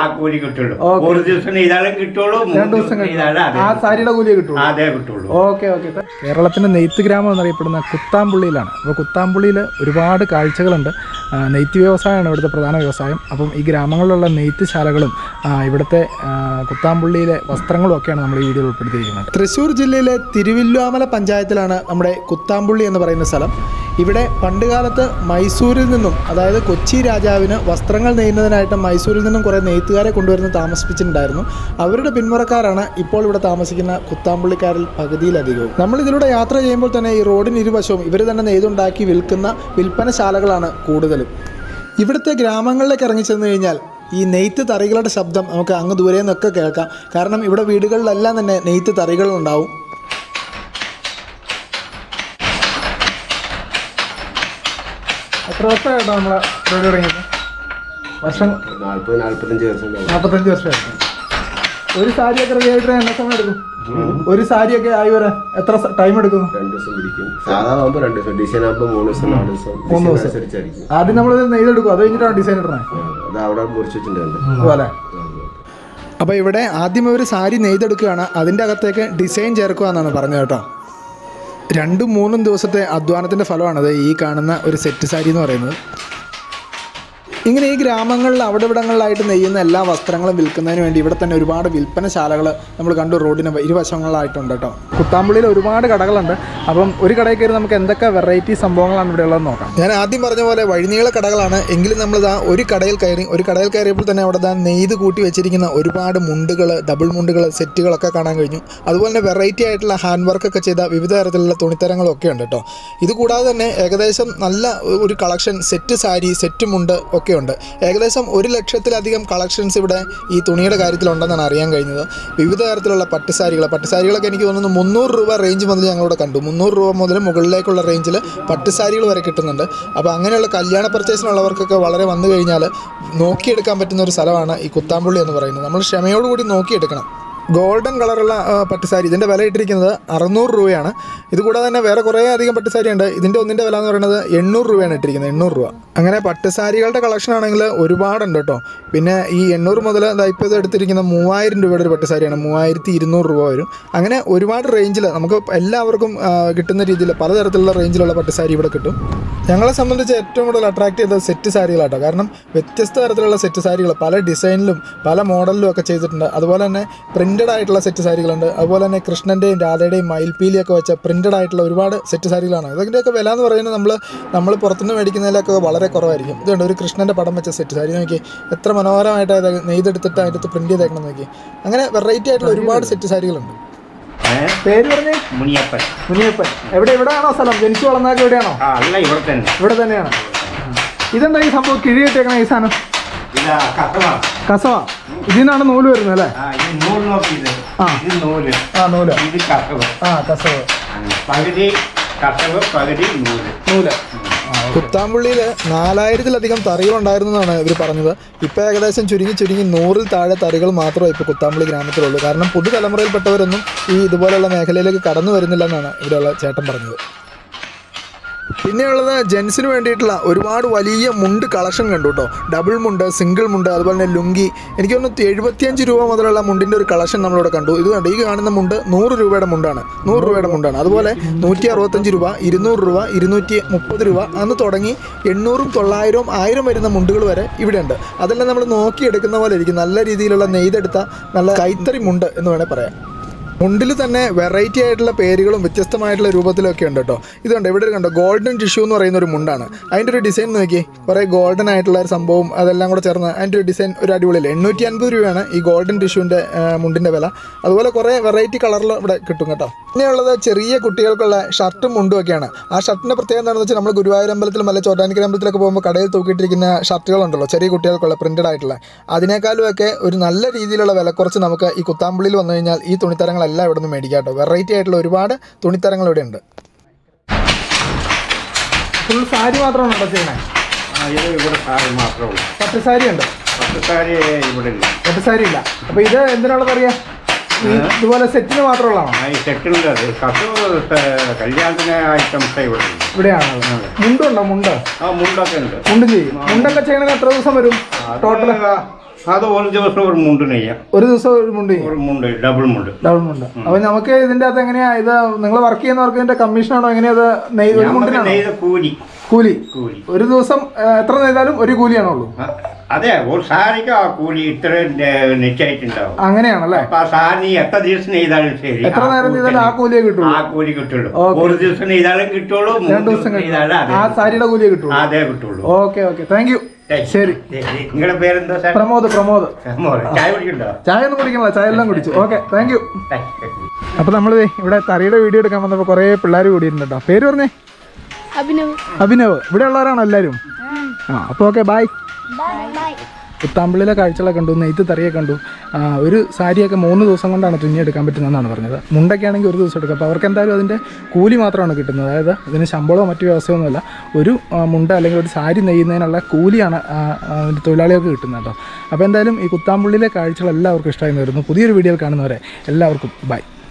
കൂലി കിട്ടുള്ളൂ ഓക്കേ. ഒരു ദിവസം നെയ്താലും കിട്ടുള്ളൂ മൂന്ന് രണ്ട് ദിവസം ദിവസം നെയ്താലും കഴിഞ്ഞ് അതെ ആ സാരിയുടെ കൂലിയെ കിട്ടുള്ളൂ അതേ കിട്ടുള്ളൂ ഓക്കെ ഓക്കെ കേരളത്തിൻ്റെ നെയ്ത്ത് ഗ്രാമം എന്നറിയപ്പെടുന്ന കുത്താമ്പുള്ളിയിലാണ് അപ്പോൾ കുത്താമ്പുള്ളിയിൽ ഒരുപാട് കാഴ്ചകളുണ്ട് ആ, നെയ്ത്ത് വ്യവസായമാണ് ഇവിടുത്തെ പ്രധാന വ്യവസായം അപ്പം ഈ ഗ്രാമങ്ങളിലുള്ള നെയ്ത്ത് ശാലകളും ആ, ഇവിടുത്തെ ആ, കുത്താമ്പുള്ളിയിലെ വസ്ത്രങ്ങളും ഒക്കെയാണ് നമ്മൾ ഈ വീഡിയോയിൽ ഉൾപ്പെടുത്തിയിരിക്കുന്നത് തൃശ്ശൂർ ജില്ലയിലെ തിരുവില്ലുവാമല പഞ്ചായത്തിലാണ് നമ്മുടെ കുത്താമ്പുള്ളി എന്ന് പറയുന്ന സ്ഥലം ഇവിടെ പണ്ടുകാലത്ത് മൈസൂരിൽ നിന്നും അതായത് കൊച്ചി രാജാവിന് വസ്ത്രങ്ങൾ നെയ്യുന്നതിനായിട്ട് മൈസൂരിൽ നിന്നും കുറേ നെയ്ത്തുകാരെ കൊണ്ടുവരുന്ന താമസിപ്പിച്ചിട്ടുണ്ടായിരുന്നു അവരുടെ പിന്മുറക്കാരാണ് ഇപ്പോൾ ഇവിടെ താമസിക്കുന്ന കുത്താമ്പുള്ളിക്കാരിൽ പകുതിയിലധികവും നമ്മൾ ഇതിലൂടെ യാത്ര ചെയ്യുമ്പോൾ തന്നെ ഈ റോഡിന് ഇരുവശവും ഇവർ തന്നെ നെയ്തുണ്ടാക്കി വിൽക്കുന്ന വിൽപ്പനശാലകളാണ് കൂടുതലും ഇവിടുത്തെ ഗ്രാമങ്ങളിലേക്ക് ഇറങ്ങിച്ചെന്ന് കഴിഞ്ഞാൽ ഈ നെയ്ത്ത് തറികളുടെ ശബ്ദം നമുക്ക് അങ്ങ് ദൂരെ നിന്നൊക്കെ കേൾക്കാം കാരണം ഇവിടെ വീടുകളിലെല്ലാം തന്നെ നെയ്ത്ത് തറികളുണ്ടാവും എത്ര വർഷമായിട്ടോ നമ്മളെ പരിപാടി തുടങ്ങിയത് വർഷം നാല്പത് നാല്പത്തഞ്ച് ദിവസം ഉണ്ടാവും. നാൽപ്പത്തഞ്ച് വർഷമായിട്ട് ഒരു സാരിയൊക്കെ റെഡി ആയിട്ട് എന്നെ സമയം എടുക്കും ഒരു സാരിയൊക്കെ ആയി വരാൻ എത്ര ടൈം എടുക്കുന്നു രണ്ട് ദിവസം പിടിക്കും സാധാരണ ആകുമ്പോൾ രണ്ട് ദിവസം ഡിസൈൻ ആകുമ്പോൾ മൂന്ന് ദിവസം നാല് ദിവസം മൂന്ന് ഡിസൈൻ ദിവസം. അനുസരിച്ചായിരിക്കും ആദ്യം നമ്മൾ നെയ്തെടുക്കും അത് കഴിഞ്ഞിട്ടാണ് ഡിസൈൻ ഇടണേ അത് അവിടെ മുറിച്ച് വെച്ചിട്ടുണ്ട് അതുപോലെ അപ്പോൾ ഇവിടെ ആദ്യം ഒരു സാരി നെയ്തെടുക്കുകയാണ് അതിൻ്റെ അകത്തേക്ക് ഡിസൈൻ ചേർക്കുക എന്നാണ് പറഞ്ഞത് കേട്ടോ രണ്ടും മൂന്നും ദിവസത്തെ അധ്വാനത്തിൻ്റെ ഫലമാണത് ഈ കാണുന്ന ഒരു സെറ്റ് സാരി എന്ന് പറയുന്നത് ഇങ്ങനെ ഈ ഗ്രാമങ്ങളിൽ അവിടെ ഇവിടങ്ങളിലായിട്ട് നെയ്യുന്ന എല്ലാ വസ്ത്രങ്ങളും വിൽക്കുന്നതിന് വേണ്ടി ഇവിടെ തന്നെ ഒരുപാട് വിൽപ്പനശാലകൾ നമ്മൾ കണ്ടു റോഡിന് ഇരുവശങ്ങളിലായിട്ടുണ്ട് കേട്ടോ കുത്താമ്പള്ളിയിൽ ഒരുപാട് കടകളുണ്ട് അപ്പം ഒരു കടയിൽ കയറി നമുക്ക് എന്തൊക്കെ വെറൈറ്റി സംഭവങ്ങളാണ് ഇവിടെ ഉള്ളത് നോക്കാം ഞാൻ ആദ്യം പറഞ്ഞ പോലെ വഴിനീള കടകളാണ് എങ്കിലും നമ്മൾ ഇതാ ഒരു കടയിൽ കയറി ഒരു കടയിൽ കയറിയപ്പോൾ തന്നെ അവിടെ ദാ നെയ്ത് കൂട്ടി വെച്ചിരിക്കുന്ന ഒരുപാട് മുണ്ടുകൾ ഡബിൾ മുണ്ടുകൾ സെറ്റുകളൊക്കെ കാണാൻ കഴിഞ്ഞു അതുപോലെ തന്നെ വെറൈറ്റി ആയിട്ടുള്ള ഹാൻഡ് വർക്കൊക്കെ ചെയ്ത വിവിധ തരത്തിലുള്ള തുണിത്തരങ്ങളൊക്കെ ഉണ്ട് കേട്ടോ ഇത് കൂടാതെ തന്നെ ഏകദേശം നല്ല ഒരു കളക്ഷൻ സെറ്റ് സാരി സെറ്റ് മുണ്ട് ഒക്കെ ഉണ്ട് ഏകദേശം ഒരു ലക്ഷത്തിലധികം കളക്ഷൻസ് ഇവിടെ ഈ തുണിയുടെ കാര്യത്തിലുണ്ടെന്നാണ് അറിയാൻ കഴിഞ്ഞത് വിവിധ തരത്തിലുള്ള പട്ടുസാരികൾ പട്ടുസാരികളൊക്കെ എനിക്ക് തോന്നുന്നു മുന്നൂറ് രൂപ റേഞ്ച് മുതൽ ഞങ്ങളിവിടെ കണ്ടു മുന്നൂറ് രൂപ മുതൽ മുകളിലേക്കുള്ള റേഞ്ചിൽ പട്ടുസാരികൾ വരെ കിട്ടുന്നുണ്ട് അപ്പോൾ അങ്ങനെയുള്ള കല്യാണ പർച്ചേസിനുള്ളവർക്കൊക്കെ വളരെ വന്നു കഴിഞ്ഞാൽ നോക്കിയെടുക്കാൻ പറ്റുന്ന ഒരു സ്ഥലമാണ് ഈ കുത്താമ്പുള്ളി എന്ന് പറയുന്നത് നമ്മൾ ക്ഷമയോടുകൂടി നോക്കിയെടുക്കണം ഗോൾഡൻ കളറുള്ള ആ, പട്ടുസാരി ഇതിൻ്റെ വില ഇട്ടിരിക്കുന്നത് അറുന്നൂറ് രൂപയാണ് ഇത് കൂടാതെ തന്നെ വേറെ കുറേ അധികം പട്ടുസാരി ഉണ്ട് ഇതിൻ്റെ ഒന്നിൻ്റെ വില എന്ന് പറയുന്നത് എണ്ണൂറ് രൂപയാണ് ഇട്ടിരിക്കുന്നത് എണ്ണൂറ് രൂപ അങ്ങനെ പട്ടുസാരികളുടെ കളക്ഷൻ ആണെങ്കിൽ ഒരുപാടുണ്ട് കേട്ടോ പിന്നെ ഈ എണ്ണൂറ് മുതൽ ദാ ഇപ്പോൾ ഇത് എടുത്തിരിക്കുന്ന മൂവായിരം രൂപയുടെ ഒരു പട്ടുസാരിയാണ് മൂവായിരത്തി ഇരുന്നൂറ് രൂപ വരും അങ്ങനെ ഒരുപാട് റേഞ്ചിൽ നമുക്ക് എല്ലാവർക്കും ആ, കിട്ടുന്ന രീതിയിൽ പലതരത്തിലുള്ള റേഞ്ചിലുള്ള പട്ടുസാരി ഇവിടെ കിട്ടും ഞങ്ങളെ സംബന്ധിച്ച് ഏറ്റവും കൂടുതൽ അട്രാക്ട് ചെയ്തത് സെറ്റ് സാരികളാട്ടോ കാരണം വ്യത്യസ്ത തരത്തിലുള്ള സെറ്റ് സാരികൾ പല ഡിസൈനിലും പല മോഡലിലും ഒക്കെ ചെയ്തിട്ടുണ്ട് അതുപോലെ തന്നെ പ്രിന്റഡ് ആയിട്ടുള്ള സെറ്റ് സാരികളുണ്ട് അതുപോലെ തന്നെ കൃഷ്ണൻ്റെയും രാധയുടെയും മയിൽപ്പീലിയൊക്കെ വെച്ച പ്രിന്റഡ് ആയിട്ടുള്ള ഒരുപാട് സെറ്റ് സാരികളാണ് ഇതിൻ്റെയൊക്കെ വില എന്ന് പറയുന്നത് നമ്മൾ നമ്മൾ പുറത്തുനിന്ന് മേടിക്കുന്നതിലൊക്കെ വളരെ കുറവായിരിക്കും ഇതുണ്ട് ഒരു കൃഷ്ണൻ്റെ പടം വെച്ച സെറ്റ് സാരി നോക്കി എത്ര മനോഹരമായിട്ട് അത് നെയ്തെടുത്തിട്ട് അതിൻ്റെ അകത്ത് പ്രിന്റ് ചെയ്തേക്കണം നോക്കി അങ്ങനെ വെറൈറ്റി ആയിട്ടുള്ള ഒരുപാട് സെറ്റ് സാരികളുണ്ട് ഏ? പേര് പറഞ്ഞേ മുനിയപ്പൻ മുനിയപ്പൻ എവിടെ എവിടെയാണോ സ്ഥലം ജനിച്ചു വളർന്നതൊക്കെ എവിടെയാണോ ആ അല്ല ഇവിടെ തന്നെ ഇവിടെ തന്നെയാണ് ഇതെന്താ ഈ സംഭവം കിഴി കെട്ടിയേക്കണ ഈ സാധനം ഇതാ കസവാ കസവ ഇതിൽ നിന്നാണ് നൂല് വരുന്നത് അല്ലേ ആ ഇത് നൂല് നോക്കി ഇത് ആ. ഇത് നൂല് ആ നൂല് ഇത് കസവ് ആ കസവ് പകുതി കസവ് പകുതി നൂല് നൂല് കുത്താമ്പുള്ളിയിൽ നാലായിരത്തിലധികം തറികളുണ്ടായിരുന്നതാണ് ഇവർ പറഞ്ഞത് ഇപ്പോൾ ഏകദേശം ചുരുങ്ങി ചുരുങ്ങി നൂറിൽ താഴെ തറികൾ മാത്രമേ ഇപ്പോൾ കുത്താമ്പുള്ളി ഗ്രാമത്തിലുള്ളൂ കാരണം പുതുതലമുറയിൽപ്പെട്ടവരൊന്നും ഈ ഇതുപോലെയുള്ള മേഖലയിലേക്ക് കടന്നു വരുന്നില്ലെന്നാണ് ഇവിടെയുള്ള ചേട്ടൻ പറഞ്ഞത് പിന്നെയുള്ളത് ജെൻസിന് വേണ്ടിയിട്ടുള്ള ഒരുപാട് വലിയ മുണ്ട് കളക്ഷൻ കണ്ടു കേട്ടോ ഡബിൾ മുണ്ട് സിംഗിൾ മുണ്ട് അതുപോലെ തന്നെ ലുങ്കി എനിക്ക് തോന്നുന്നു എഴുപത്തിയഞ്ച് രൂപ മുതലുള്ള മുണ്ടിൻ്റെ ഒരു കളക്ഷൻ നമ്മളിവിടെ കണ്ടു ഇത് കണ്ടു ഈ കാണുന്ന മുണ്ട് നൂറ് രൂപയുടെ മുണ്ടാണ് നൂറ് രൂപയുടെ മുണ്ടാണ് അതുപോലെ നൂറ്റി അറുപത്തഞ്ച് രൂപ ഇരുന്നൂറ് രൂപ ഇരുന്നൂറ്റി മുപ്പത് രൂപ അന്ന് തുടങ്ങി എണ്ണൂറും തൊള്ളായിരവും ആയിരം വരുന്ന മുണ്ടുകൾ വരെ ഇവിടെയുണ്ട് അതെല്ലാം നമ്മൾ നോക്കിയെടുക്കുന്ന പോലെ ഇരിക്കും നല്ല രീതിയിലുള്ള നെയ്തെടുത്ത നല്ല കൈത്തറി മുണ്ട് എന്ന് വേണേൽ പറയാം മുണ്ടിൽ തന്നെ വെറൈറ്റി ആയിട്ടുള്ള പേരുകളും വ്യത്യസ്തമായിട്ടുള്ള രൂപത്തിലൊക്കെ ഉണ്ട് കേട്ടോ ഇതുണ്ട് ഇവിടെ കണ്ടോ ഗോൾഡൻ ടിഷ്യൂ എന്ന് പറയുന്ന ഒരു മുണ്ടാണ് അതിൻ്റെ ഒരു ഡിസൈൻ നോക്കി കുറേ ഗോൾഡൻ ആയിട്ടുള്ള ഒരു സംഭവം അതെല്ലാം കൂടെ ചേർന്ന് അതിൻ്റെ ഒരു ഡിസൈൻ ഒരു അടിപൊളിയല്ലേ എണ്ണൂറ്റി അൻപത് രൂപയാണ് ഈ ഗോൾഡൻ ടിഷ്യൂവിൻ്റെ മുണ്ടിൻ്റെ വില അതുപോലെ കുറേ വെറൈറ്റി കളറിൽ ഇവിടെ കിട്ടും കേട്ടോ പിന്നെയുള്ളത് ചെറിയ കുട്ടികൾക്കുള്ള ഷർട്ടും മുണ്ടും ഒക്കെയാണ് ആ ഷർട്ടിൻ്റെ പ്രത്യേകത എന്താണെന്ന് വെച്ചാൽ നമ്മൾ ഗുരുവായൂർ അമ്പലത്തിലും അല്ലെ ചോറ്റാനിക്കര അമ്പലത്തിലൊക്കെ പോകുമ്പോൾ കടയിൽ തൂക്കിയിട്ടിരിക്കുന്ന ഷർട്ടുകളുണ്ടല്ലോ ചെറിയ കുട്ടികൾക്കുള്ള പ്രിന്റഡ് ആയിട്ടുള്ള അതിനേക്കാളും ഒക്കെ ഒരു നല്ല രീതിയിലുള്ള വില കുറച്ച് നമുക്ക് ഈ കുത്താമ്പള്ളിയിൽ വന്നു കഴിഞ്ഞാൽ ഈ തുണിത്തരങ്ങളെല്ലാം ഇവിടെ നിന്ന് മേടിക്കാം കേട്ടോ വെറൈറ്റി ആയിട്ടുള്ള ഒരുപാട് തുണിത്തരങ്ങൾ ഇവിടെ ഉണ്ട് ഫുൾ സാരി മാത്രമാണ് കേട്ടോ ചെയ്യണേ ആ ഇത് ഇവിടെ സാരി മാത്രമേ ഉള്ളൂ പട്ട് സാരി ഉണ്ട് പത്ത് സാരി ഇവിടെ ഇല്ല പട്ട് സാരി ഇല്ല അപ്പോൾ ഇത് എന്തിനുള്ളത് അറിയാം ഈ ഇതുപോലെ സെറ്റിന് മാത്രമുള്ളതാണോ ആ ഈ സെറ്റുണ്ട് അത് കസവ് കല്യാണത്തിന് ഐറ്റംസ് ഇവിടെ ഉണ്ട് ഇവിടെയാണുള്ളത് മുണ്ടുണ്ടോ മുണ്ട് ആ മുണ്ടൊക്കെ ഉണ്ട് മുണ്ടും ചെയ്യും മുണ്ടൊക്കെ ചെയ്യണമെങ്കിൽ എത്ര ദിവസം വരും ടോട്ടൽ അത് ഒരു ദിവസം ഒരു മുണ്ട് നെയ്യാം ഒരു ദിവസം ഒരു മുണ്ട് ചെയ്യും ഒരു മുണ്ട് ഡബിൾ മുണ്ട് ഡബിൾ മുണ്ട് അപ്പൊ നമുക്ക് ഇതിന്റെ അകത്ത് എങ്ങനെയാ ഇത് നിങ്ങൾ വർക്ക് ചെയ്യുന്നവർക്ക് ഇതിന്റെ കമ്മീഷനാണോ എങ്ങനെയാ ഇത് നെയ് ഒരു നമുക്ക് മുണ്ടിനാണോ നെയ്ത കൂലി കൂലി കൂലി ഒരു ദിവസം ആ, എത്ര നെയ്താലും ഒരു കൂലിയാണുള്ളൂ ആ, അതെ ഒരു സാരിക്ക് ആ കൂലി ഇത്ര നിശ്ചയിച്ചിട്ടുണ്ടാവും അങ്ങനെയാണല്ലേ അപ്പൊ ആ സാരി എത്ര ദിവസം നെയ്താലും ശരി എത്ര ആ നേരം കൂലി ചെയ്താലും ആ കൂലിയെ കിട്ടുള്ളൂ ആ കൂലി കിട്ടുള്ളൂ ഓക്കേ. ഒരു ദിവസം നെയ്താലും കിട്ടുള്ളൂ മൂന്ന് രണ്ട് ദിവസം ദിവസം നെയ്താലും കിട്ടും അതെ ആ സാരിയുടെ കൂലിയെ കിട്ടുള്ളൂ അതേ കിട്ടുള്ളൂ ഓക്കെ ഓക്കെ താങ്ക് യു ശരി നിങ്ങളുടെ പേരെന്താ സാർ പ്രമോദ് പ്രമോദ് മോനെ, ചായ കുടിക്കണ്ടോ ചായ ഒന്നും കുടിക്കണല്ലോ ചായ എല്ലാം കുടിച്ചു ഓക്കെ താങ്ക് യു അപ്പോൾ നമ്മൾ ഇവിടെ തറിയുടെ വീഡിയോ എടുക്കാൻ വന്നപ്പോൾ കുറേ പിള്ളേർ കൂടിയിട്ടുണ്ട് കേട്ടോ പേര് പറഞ്ഞേ അഭിനവ് അഭിനവ് ഇവിടെ ഉള്ളവരാണോ എല്ലാവരും ആ അപ്പോൾ ഓക്കെ ബായ് പുത്താമ്പിളിലെ കാഴ്ചകളൊക്കെ കണ്ടു നെയ്ത്ത് തറിയെ കണ്ടു ആ, ഒരു സാരിയൊക്കെ മൂന്ന് ദിവസം കൊണ്ടാണ് തുന്നിയെടുക്കാൻ പറ്റുന്നതെന്നാണ് പറഞ്ഞത് മുണ്ടൊക്കെ ആണെങ്കിൽ ഒരു ദിവസം എടുക്കും അപ്പോൾ അവർക്ക് എന്തായാലും അതിൻ്റെ കൂലി മാത്രമാണ് കിട്ടുന്നത് അതായത് ഇതിന് ശമ്പളമോ മറ്റു വ്യവസ്ഥയൊന്നുമില്ല ഒരു ആ, മുണ്ട അല്ലെങ്കിൽ ഒരു സാരി നെയ്യുന്നതിനുള്ള കൂലിയാണ് ആ, ആ, അതിൻ്റെ തൊഴിലാളികൾക്ക് കിട്ടുന്നത് കേട്ടോ അപ്പോൾ എന്തായാലും ഈ കുത്താമ്പുള്ളിയിലെ കാഴ്ചകൾ എല്ലാവർക്കും ഇഷ്ടമായി വരുന്നു പുതിയൊരു വീഡിയോയിൽ കാണുന്നവരെ എല്ലാവർക്കും ബൈ